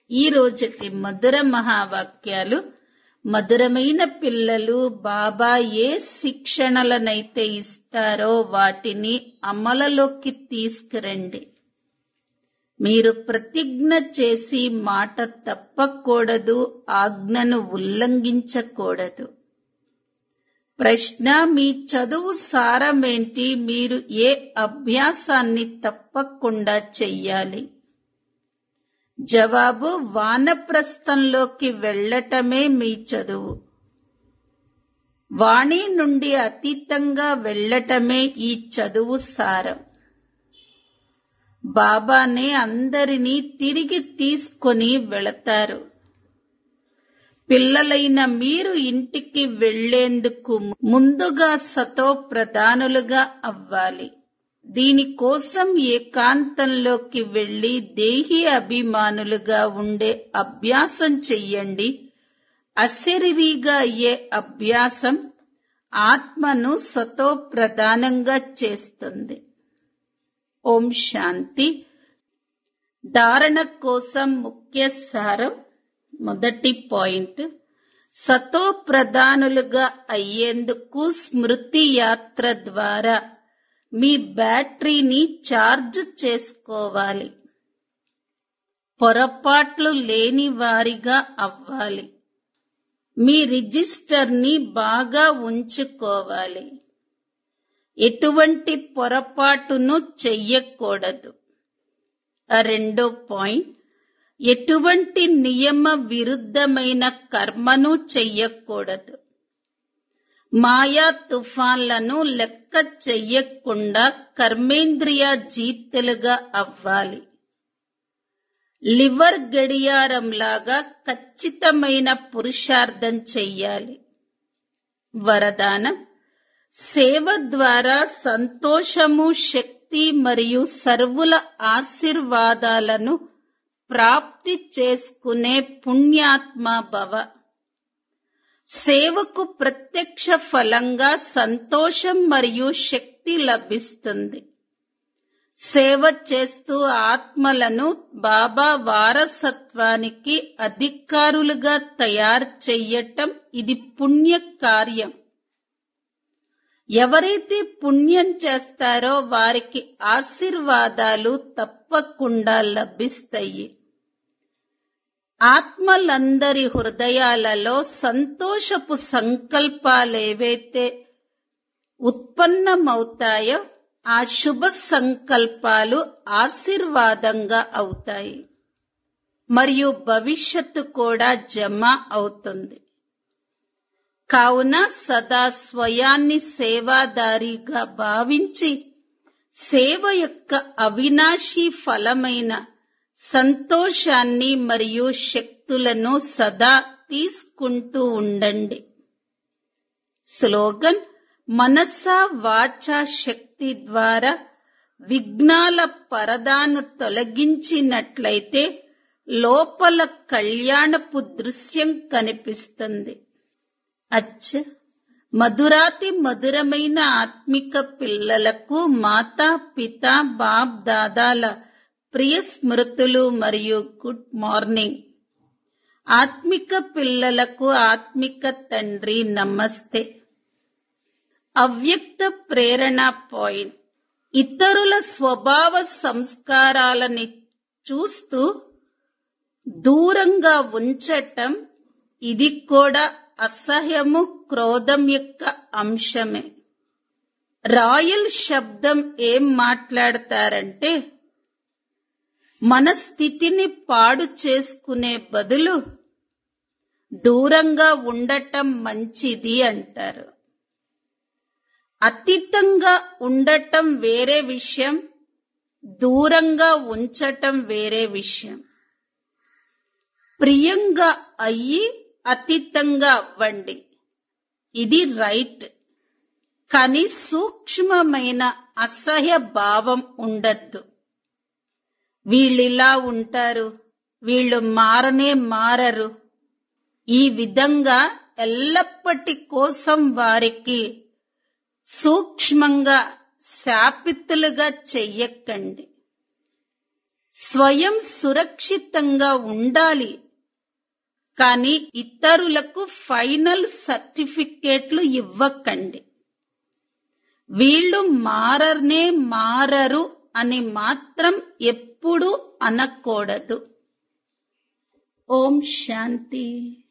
ఈ రోజుటి మధుర మహావాక్యాలు మధురమైన పిల్లలు బాబా ఏ శిక్షణలనైతే ఇస్తారో వాటిని అమలలోకి తీసుకురండి మీరు ప్రతిజ్ఞ చేసి మాట తప్పకూడదు ఆజ్ఞను ఉల్లంఘించకూడదు ప్రశ్న మీ చదువు సారమేంటి మీరు ఏ అభ్యాసాన్ని తప్పకుండా చెయ్యాలి జవాబు వానప్రస్థంలోకి వెళ్ళటమే మీ చదువు వాణి నుండి అతీతంగా వెళ్ళటమే ఈ చదువు సారం బాబానే అందరినీ తిరిగి తీసుకొని వెళతారు పిల్లలైన మీరు ఇంటికి వెళ్లేందుకు ముందుగా సతో ప్రధానులుగా అవ్వాలి దీనికోసం ఏకాంతంలోకి వెళ్లి దేహి అభిమానులుగా ఉండే అభ్యాసం చెయ్యండి అశరీరిగా అయ్యే అభ్యాసం ఆత్మను సతో ప్రధానంగా చేస్తుంది ఓం శాంతి ధారణ కోసం ముఖ్య సారం మొదటి పాయింట్ సతో ప్రధానులుగా అయ్యేందుకు స్మృతి యాత్ర ద్వారా మీ బ్యాటరీని ఛార్జ్ చేసుకోవాలి పొరపాట్లు లేని వారిగా అవ్వాలి మీ రిజిస్టర్ని బాగా ఉంచుకోవాలి ఎటువంటి పొరపాటును చెయ్యకూడదు రెండో పాయింట్ ఎటువంటి నియమ విరుద్ధమైన కర్మను చెయ్యకూడదు మాయా తుఫాన్లను లెక్క చెయ్యకుండా కర్మేంద్రియ జీతులుగా అవ్వాలి లివర్ గడియారంలాగా ఖచ్చితమైన పురుషార్థం చెయ్యాలి వరదానం సేవ ద్వారా సంతోషము శక్తి మరియు సర్వుల ఆశీర్వాదాలను ప్రాప్తి చేసుకునే పుణ్యాత్మ భవ సేవకు ప్రత్యక్ష ఫలంగా సంతోషం మరియు శక్తి లభిస్తుంది సేవ చేస్తూ ఆత్మలను బాబా వారసత్వానికి అధికారులుగా తయారు చెయ్యటం ఇది పుణ్య కార్యం ఎవరైతే పుణ్యం చేస్తారో వారికి ఆశీర్వాదాలు తప్పకుండా లభిస్తాయి ఆత్మలందరి హృదయాలలో సంతోషపు సంకల్పాలేవైతే ఉత్పన్నమవుతాయో ఆ శుభ సంకల్పాలు ఆశీర్వాదంగా అవుతాయి మరియు భవిష్యత్తు కూడా జమ అవుతుంది కావున సదా స్వయాన్ని సేవాదారిగా భావించి సేవ యొక్క అవినాశీ ఫలమైన సంతోషాన్ని మరియు శక్తులను సదా తీసుకుంటూ ఉండండి స్లోగన్ మనస వాచ శక్తి ద్వారా విఘ్నాల పరదాను తొలగించినట్లయితే లోపల కళ్యాణపు దృశ్యం కనిపిస్తుంది అచ్చ మధురాతి మధురమైన ఆత్మిక పిల్లలకు మాతా పిత బాప్ దాదాల ప్రియ స్మృతులు మరియు గుడ్ మార్నింగ్ ఆత్మిక పిల్లలకు ఆత్మిక తండ్రి నమస్తే అవ్యక్త ప్రేరణ పాయింట్ ఇతరుల స్వభావ సంస్కారాలని చూస్తూ దూరంగా ఉంచటం ఇది కూడా అసహ్యము క్రోధం యొక్క అంశమే రాయల్ శబ్దం ఏం మాట్లాడతారంటే మన స్థితిని పాడు చేసుకునే బదులు దూరంగా ఉండటం మంచిది అంటారు అతీతంగా ఉండటం వేరే విషయం దూరంగా ఉంచటం వేరే విషయం ప్రియంగా అయ్యి అతీతంగా అవ్వండి ఇది రైట్ కానీ సూక్ష్మమైన అసహ్య భావం ఉండద్దు వీళ్ళిలా ఉంటారు వీళ్ళు మారనే మారరు ఈ విధంగా ఎల్లప్పటి కోసం వారికి సూక్ష్మంగా శాపితులుగా చెయ్యకండి స్వయం సురక్షితంగా ఉండాలి కానీ ఇతరులకు ఫైనల్ సర్టిఫికేట్లు ఇవ్వకండి వీళ్ళు మారనే మారరు అని మాత్రం ఎప్పుడూ అనకూడదు ఓం శాంతి